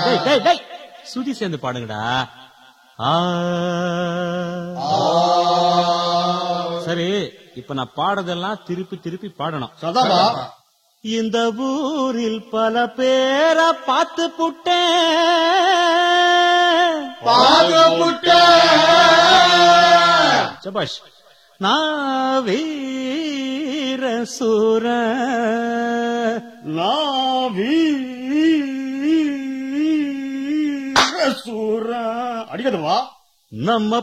டேய், டேய், டேய். சுதி சேர்ந்து பாடுங்கடா ஆ. சரி இப்ப நான் பாடுறதெல்லாம் திருப்பி திருப்பி பாடணும் சதாபா இந்த ஊரில் பல பேரை பார்த்து புட்டேன் பாகமுட்ட சபாஷ் நான் வீர சூர நாவி சூர அடிக்கதுவா நம்ம